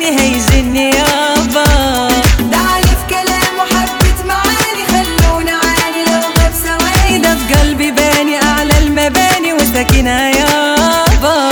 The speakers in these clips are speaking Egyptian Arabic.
مكاني هيجني يابا دعلي في كلام وحبة معاني خلونا عاني لو غاب ثواني ده في قلبي باني اعلى المباني وساكنها يابا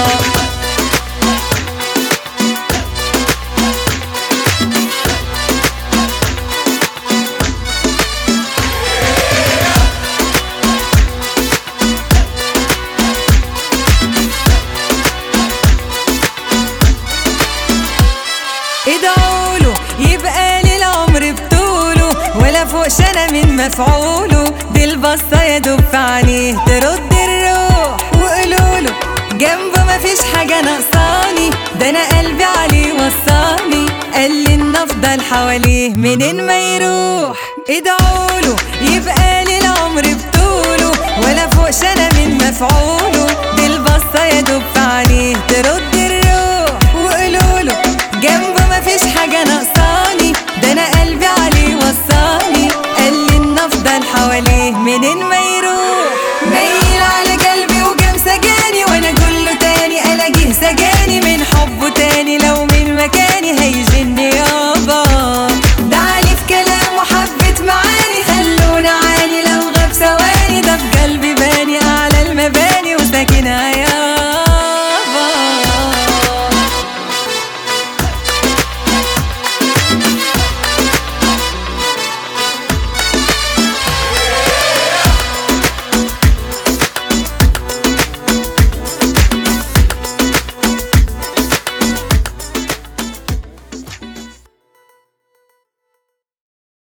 ادعوله يبقى لي العمر بطوله ولا فوق شنا من مفعوله بالبصة يا دوب في عينيه ترد الروح وقولوله جنبه مفيش حاجة ناقصاني ده انا قلبي عليه وصاني قال لي ان افضل حواليه منين ما يروح ادعوله يبقى لي العمر بطوله ولا فوق شنا من مفعوله بالبصة يا دوب في عينيه ترد الروح وقولوله جنبه مفيش حاجة ناقصاني ده انا قلبي عليه وصاني قال لي ان افضل حواليه منين ما يروح ميل على قلبي وجام سجاني وانا كله تاني الاقيه سجاني من حبه تاني لو من مكاني هيجني يابا